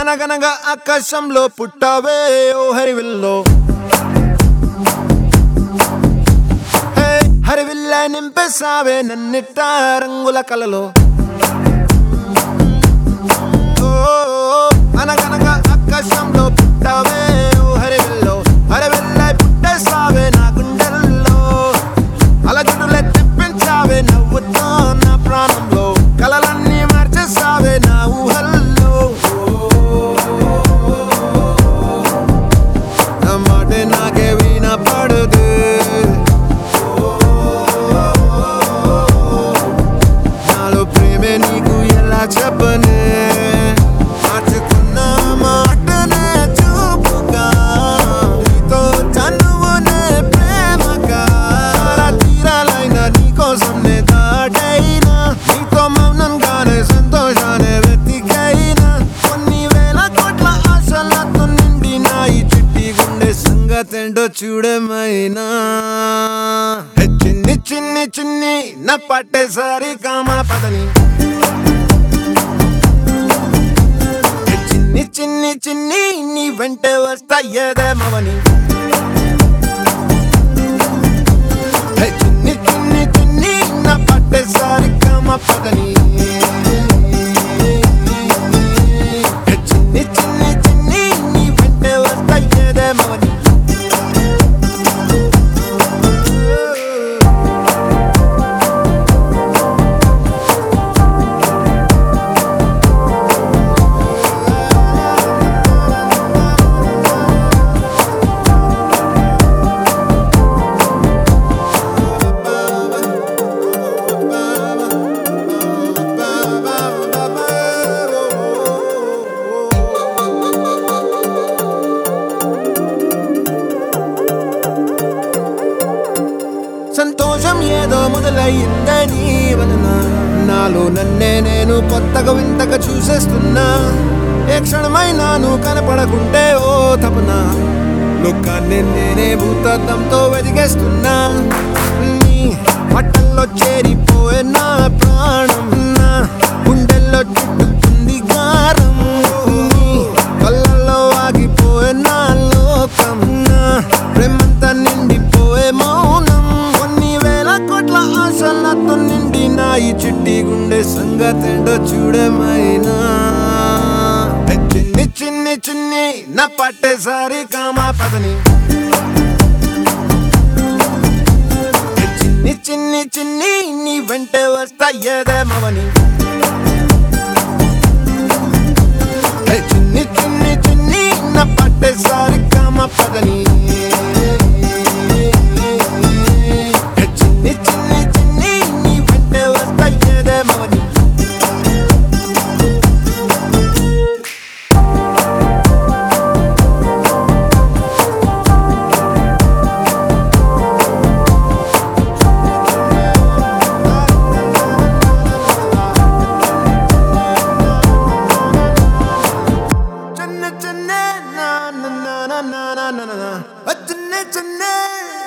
అనగనగా ఆకాశంలో పుట్టావే ఓ హరివిల్లో హే, హరివిల్ల నింపేసావే నన్నిట్ట రంగుల కలలో ఓ, అనగనగా ఆకాశంలో పుట్టావే ఓ హరివిల్లో హరివిల్ల పుట్టేసావే నా గుండెల్లో అలజడులే తెప్పించావే నవ్వుతో నా ప్రాణంలో కలలన్నీ మార్చేసావే నా ఊహల్లో నా మాటే నాకే వినపడదు నాలో ప్రేమే నీకు ఎలా చెప్పనే మార్చుకున్న మాటనే చూపుగా నీతో చనువునే ప్రేమగా తీరాలైన నీకోసం నే దాటైనా నీతో మౌనంగానే సంతోషాన్ని వెతికైనా కొన్ని వేల కోట్ల ఆశలతో నిండిన ఈ చిట్టి గుండె సంగతేంటో చూడమైనా హే చిన్ని చిన్ని చిన్ని నా పట్టేసారి కామా పదని హే చిన్ని చిన్ని చిన్ని నీ వెంటే వస్తా ఏదేమవని హే చిన్ని చిన్ని చిన్ని నా పట్టేసారి కామా పదని హే చిన్ని చిన్ని చిన్ని నీ వెంటే వస్తా ఏదేమవని సంతోషం ఏదో మొదలయ్యిందని వలన నాలో నన్నే నేను కొత్తగా వింతగా చూసేస్తున్నా ఏ క్షణమైనాను కనపడకుంటే ఓ తపన లోకాన్ని నేనే భూతత్వంతో వెతికేస్తున్నా నీ పట్టల్లో చేరిపోయే నా ప్రాణం నా గుండెల్లో చుట్టుకుంది గారం నీ కళ్ళల్లో ఆగిపోయే నా లోకం నా ప్రేమంతా నిండిపోయే మౌనం కొన్ని వేల కోట్ల ఆశలతో నిండిన ఈ చిట్టి గుండె సంగతేంటో చూడమైనా హే చిన్ని చిన్ని చిన్ని నా పట్టేసారి కామా పదని హే చిన్ని చిన్ని చిన్ని నీ వెంటే వస్తా ఏదేమవని హే చిన్ని చిన్ని చిన్ని నా పట్టేసారి కామా పదని హే చిన్ని చిన్ని చిన్ని నీ వెంటే వస్తా ఏదేమవని చిన్న చిన్న నా నా నా నా నా నా నా నా నా చిన్న చిన్న